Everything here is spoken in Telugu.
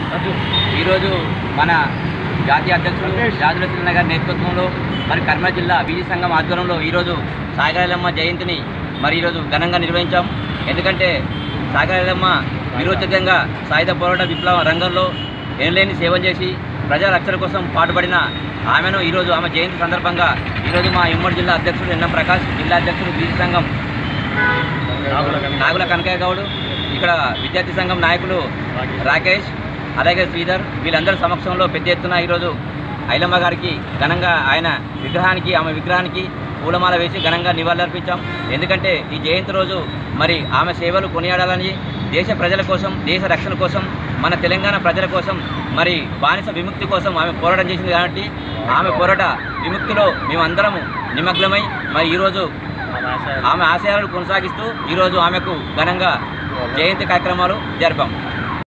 ఈరోజు మన జాతీయ అధ్యక్షుడు జాదులక్ష్మణ గారి నేతృత్వంలో మరి కర్నూలు జిల్లా బీజీ సంఘం ఆధ్వర్యంలో ఈరోజు సాగరాలమ్మ జయంతిని మరి ఈరోజు ఘనంగా నిర్వహించాం ఎందుకంటే సాగరాలమ్మ విరోచితంగా సాయుధ పోరాట విప్లవ రంగంలో ఎనలేని సేవలు చేసి ప్రజా రక్షణ కోసం పాటుపడిన ఆమెను ఈరోజు ఆమె జయంతి సందర్భంగా ఈరోజు మా ఉమ్మడి జిల్లా అధ్యక్షుడు ఎన్ఎం ప్రకాష్ జిల్లా అధ్యక్షుడు బీజీ సంఘం నాగుల కనకయ్య గౌడ్ ఇక్కడ విద్యార్థి సంఘం నాయకులు రాకేష్ అలాగే శ్రీధర్ వీళ్ళందరి సమక్షంలో పెద్ద ఎత్తున ఈరోజు ఐలమ్మ గారికి ఘనంగా ఆయన విగ్రహానికి ఆమె విగ్రహానికి పూలమాల వేసి ఘనంగా నివాళులర్పించాం ఎందుకంటే ఈ జయంతి రోజు మరి ఆమె సేవలు కొనియాడాలని దేశ ప్రజల కోసం దేశ రక్షణ కోసం మన తెలంగాణ ప్రజల కోసం మరి బానిస విముక్తి కోసం ఆమె పోరాటం చేసింది కాబట్టి ఆమె పోరాట విముక్తిలో మేమందరము నిమగ్నమై మరి ఈరోజు ఆమె ఆశయాలను కొనసాగిస్తూ ఈరోజు ఆమెకు ఘనంగా జయంతి కార్యక్రమాలు జరిపాం